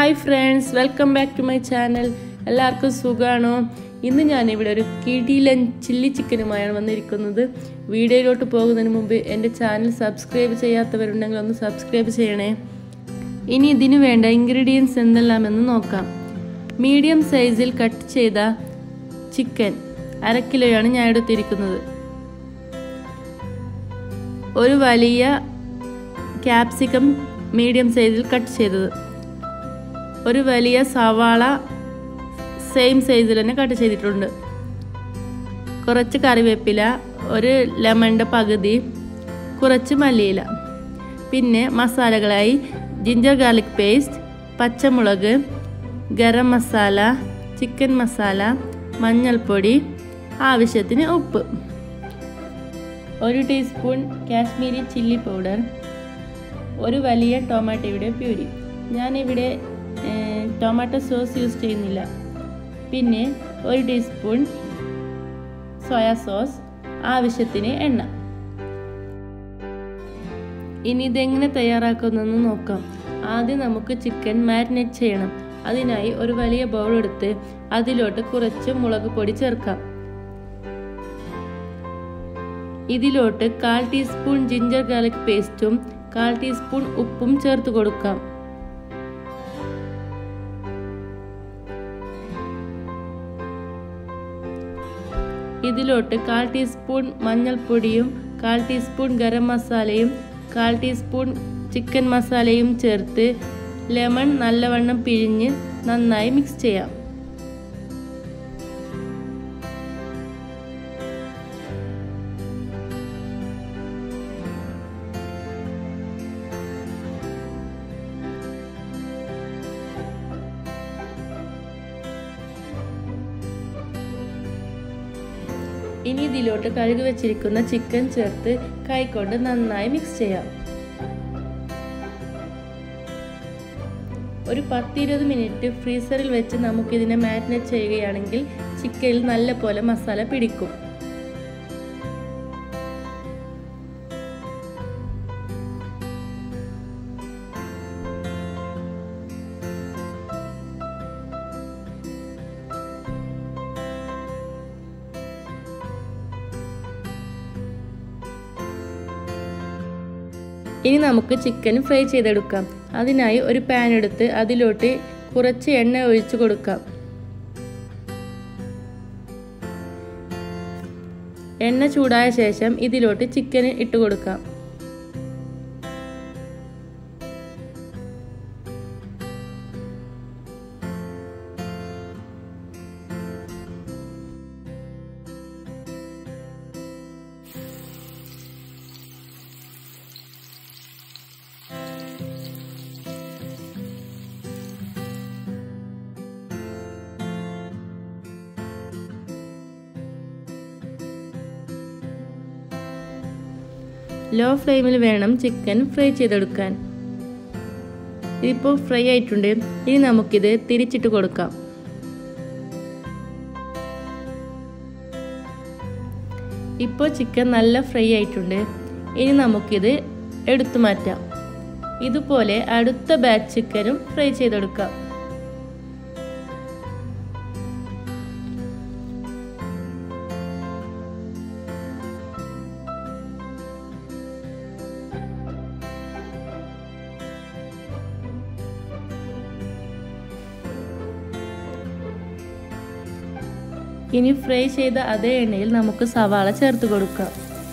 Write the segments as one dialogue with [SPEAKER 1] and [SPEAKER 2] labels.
[SPEAKER 1] hi friends welcome back to my channel എല്ലാവർക്കും സുഖമാണോ ഇന്ന് ഞാനിവിടെ ഒരു കിടിലൻ ചില്ലി ചിക്കനുമായാണ് വന്നിരിക്കുന്നത് വീഡിയോയിലോട്ട് പോകുന്നതിന് മുമ്പ് എൻ്റെ ചാനൽ സബ്സ്ക്രൈബ് ചെയ്യാത്തവരുണ്ടെങ്കിൽ ഒന്ന് സബ്സ്ക്രൈബ് ചെയ്യണേ ഇനി ഇതിനു വേണ്ട ഇൻഗ്രീഡിയൻസ് എന്തെല്ലാമെന്ന് നോക്കാം മീഡിയം സൈസിൽ കട്ട് ചെയ്ത ചിക്കൻ അര കിലോയാണ് ഞാൻ എടുത്തിരിക്കുന്നത് ഒരു വലിയ ക്യാപ്സിക്കം മീഡിയം സൈസിൽ കട്ട് ചെയ്തത് ഒരു വലിയ സവാള സെയിം സൈസിൽ തന്നെ കട്ട് ചെയ്തിട്ടുണ്ട് കുറച്ച് കറിവേപ്പില ഒരു ലെമണിൻ്റെ പകുതി കുറച്ച് മല്ലിയില പിന്നെ മസാലകളായി ജിഞ്ചർ ഗാർലിക് പേസ്റ്റ് പച്ചമുളക് ഗരം മസാല ചിക്കൻ മസാല മഞ്ഞൾപ്പൊടി ആവശ്യത്തിന് ഉപ്പ് ഒരു ടീസ്പൂൺ കാശ്മീരി ചില്ലി പൗഡർ ഒരു വലിയ ടൊമാറ്റോയുടെ പ്യൂരി ഞാനിവിടെ ടൊമാറ്റോ സോസ് യൂസ് ചെയ്യുന്നില്ല പിന്നെ ഒരു ടീസ്പൂൺ സോയാ സോസ് ആവശ്യത്തിന് എണ്ണ ഇനി ഇതെങ്ങനെ തയ്യാറാക്കുന്നതെന്ന് നോക്കാം ആദ്യം നമുക്ക് ചിക്കൻ മാരിനേറ്റ് ചെയ്യണം അതിനായി ഒരു വലിയ ബൗൾ എടുത്ത് അതിലോട്ട് കുറച്ച് മുളക് പൊടി ചേർക്കാം ഇതിലോട്ട് കാൽ ടീസ്പൂൺ ജിഞ്ചർ ഗാർലിക് പേസ്റ്റും കാൽ ടീസ്പൂൺ ഉപ്പും ചേർത്ത് കൊടുക്കാം ഇതിലോട്ട് കാൽ ടീസ്പൂൺ മഞ്ഞൾപ്പൊടിയും കാൽ ടീസ്പൂൺ ഗരം മസാലയും കാൽ ടീസ്പൂൺ ചിക്കൻ മസാലയും ചേർത്ത് ലെമൺ നല്ലവണ്ണം പിഴിഞ്ഞ് നന്നായി മിക്സ് ചെയ്യാം ഇനി ഇതിലോട്ട് കഴുകി വെച്ചിരിക്കുന്ന ചിക്കൻ ചേർത്ത് കൈകൊണ്ട് നന്നായി മിക്സ് ചെയ്യാം ഒരു പത്തിരുപത് മിനിറ്റ് ഫ്രീസറിൽ വെച്ച് നമുക്കിതിനെ മാരിനേറ്റ് ചെയ്യുകയാണെങ്കിൽ ചിക്കനിൽ നല്ല പോലെ മസാല പിടിക്കും ഇനി നമുക്ക് ചിക്കൻ ഫ്രൈ ചെയ്തെടുക്കാം അതിനായി ഒരു പാൻ എടുത്ത് അതിലോട്ട് കുറച്ച് എണ്ണ ഒഴിച്ചു കൊടുക്കാം എണ്ണ ചൂടായ ശേഷം ഇതിലോട്ട് ചിക്കൻ ഇട്ട് കൊടുക്കാം ലോ ഫ്ലെയിമിൽ വേണം ചിക്കൻ ഫ്രൈ ചെയ്തെടുക്കാൻ ഇതിപ്പോൾ ഫ്രൈ ആയിട്ടുണ്ട് ഇനി നമുക്കിത് തിരിച്ചിട്ട് കൊടുക്കാം ഇപ്പോൾ ചിക്കൻ നല്ല ഫ്രൈ ആയിട്ടുണ്ട് ഇനി നമുക്കിത് എടുത്തു മാറ്റാം ഇതുപോലെ അടുത്ത ബാച്ച് ചിക്കനും ഫ്രൈ ചെയ്തെടുക്കാം ഇനി ഫ്രൈ ചെയ്ത അതേ എണ്ണയിൽ നമുക്ക് സവാള ചേർത്ത് കൊടുക്കാം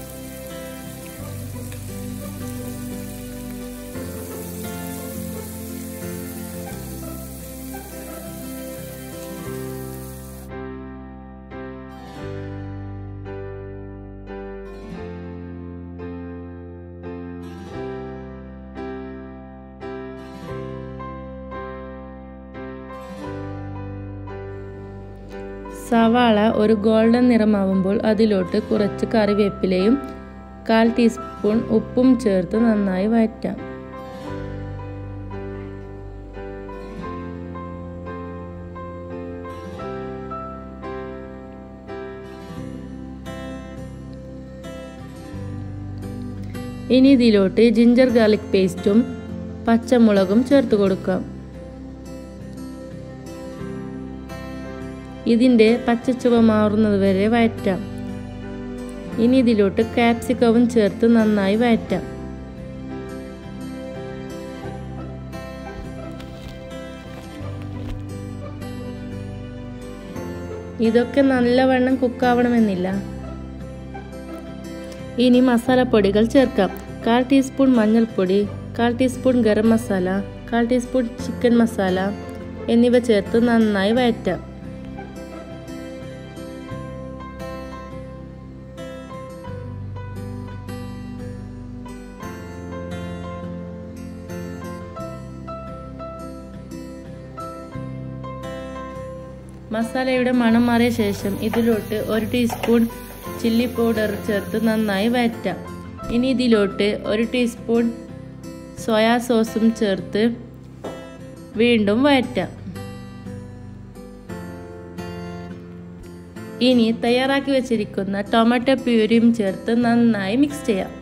[SPEAKER 1] സവാള ഒരു ഗോൾഡൻ നിറമാവുമ്പോൾ അതിലോട്ട് കുറച്ച് കറിവേപ്പിലയും കാൽ ടീസ്പൂൺ ഉപ്പും ചേർത്ത് നന്നായി വഴറ്റാം ഇനി ഇതിലോട്ട് ജിഞ്ചർ ഗാർലിക് പേസ്റ്റും പച്ചമുളകും ചേർത്ത് കൊടുക്കാം ഇതിൻ്റെ പച്ചച്ചുവ മാറുന്നത് വരെ വഴറ്റാം ഇനി ഇതിലോട്ട് കാപ്സിക്കവും ചേർത്ത് നന്നായി വഴറ്റാം ഇതൊക്കെ നല്ലവണ്ണം കുക്കാവണമെന്നില്ല ഇനി മസാലപ്പൊടികൾ ചേർക്കാം കാൽ ടീസ്പൂൺ മഞ്ഞൾപ്പൊടി കാൽ ടീസ്പൂൺ ഗരം മസാല കാൽ ടീസ്പൂൺ ചിക്കൻ മസാല എന്നിവ ചേർത്ത് നന്നായി വഴറ്റാം മസാലയുടെ മണം മാറിയ ശേഷം ഇതിലോട്ട് ഒരു ടീസ്പൂൺ ചില്ലി പൗഡർ ചേർത്ത് നന്നായി വഴറ്റാം ഇനി ഇതിലോട്ട് ഒരു ടീസ്പൂൺ സോയാ സോസും ചേർത്ത് വീണ്ടും വഴറ്റാം ഇനി തയ്യാറാക്കി വെച്ചിരിക്കുന്ന ടൊമാറ്റോ പ്യൂരിയും ചേർത്ത് നന്നായി മിക്സ് ചെയ്യാം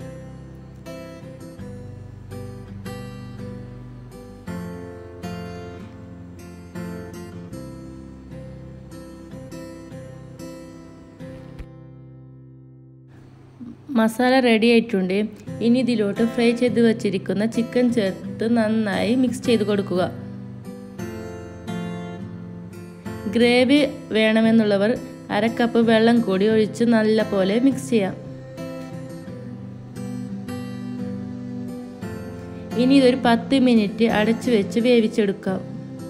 [SPEAKER 1] മസാല റെഡി ആയിട്ടുണ്ട് ഇനി ഇതിലോട്ട് ഫ്രൈ ചെയ്ത് വെച്ചിരിക്കുന്ന ചിക്കൻ ചേർത്ത് നന്നായി മിക്സ് ചെയ്ത് കൊടുക്കുക ഗ്രേവി വേണമെന്നുള്ളവർ അര കപ്പ് വെള്ളം കൂടി ഒഴിച്ച് നല്ല പോലെ മിക്സ് ചെയ്യാം ഇനി ഇതൊരു പത്ത് മിനിറ്റ് അടച്ചു വെച്ച് വേവിച്ചെടുക്കാം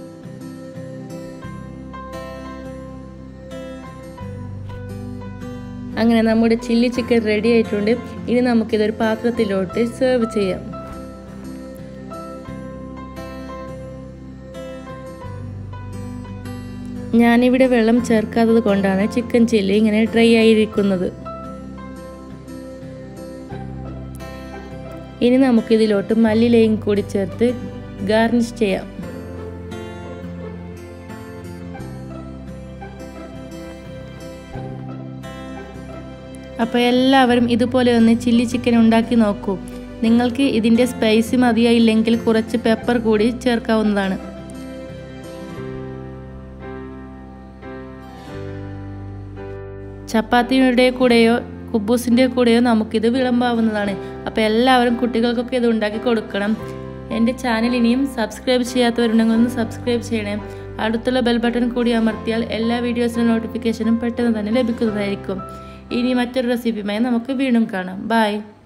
[SPEAKER 1] അങ്ങനെ നമ്മുടെ ചില്ലി ചിക്കൻ റെഡി ആയിട്ടുണ്ട് ഇനി നമുക്കിതൊരു പാത്രത്തിലോട്ട് സെർവ് ചെയ്യാം ഞാനിവിടെ വെള്ളം ചേർക്കാത്തത് കൊണ്ടാണ് ചിക്കൻ ചില്ലി ഇങ്ങനെ ഡ്രൈ ആയിരിക്കുന്നത് ഇനി നമുക്കിതിലോട്ട് മല്ലിലയും കൂടി ചേർത്ത് ഗാർണിഷ് ചെയ്യാം അപ്പോൾ എല്ലാവരും ഇതുപോലെ ഒന്ന് ചില്ലി ചിക്കൻ ഉണ്ടാക്കി നോക്കൂ നിങ്ങൾക്ക് ഇതിൻ്റെ സ്പൈസി മതിയായില്ലെങ്കിൽ കുറച്ച് പെപ്പർ കൂടി ചേർക്കാവുന്നതാണ് ചപ്പാത്തിയുടെ കൂടെയോ കുബൂസിൻ്റെ കൂടെയോ നമുക്കിത് വിളമ്പാവുന്നതാണ് അപ്പോൾ എല്ലാവരും കുട്ടികൾക്കൊക്കെ ഇത് ഉണ്ടാക്കി കൊടുക്കണം എൻ്റെ ചാനൽ ഇനിയും സബ്സ്ക്രൈബ് ചെയ്യാത്തവരുണ്ടെങ്കിൽ ഒന്ന് സബ്സ്ക്രൈബ് ചെയ്യണേ അടുത്തുള്ള ബെൽ ബട്ടൺ കൂടി അമർത്തിയാൽ എല്ലാ വീഡിയോസിൻ്റെ നോട്ടിഫിക്കേഷനും പെട്ടെന്ന് തന്നെ ലഭിക്കുന്നതായിരിക്കും ഇനി മറ്റൊരു റെസിപ്പിയുമായി നമുക്ക് വീണ്ടും കാണാം ബായ്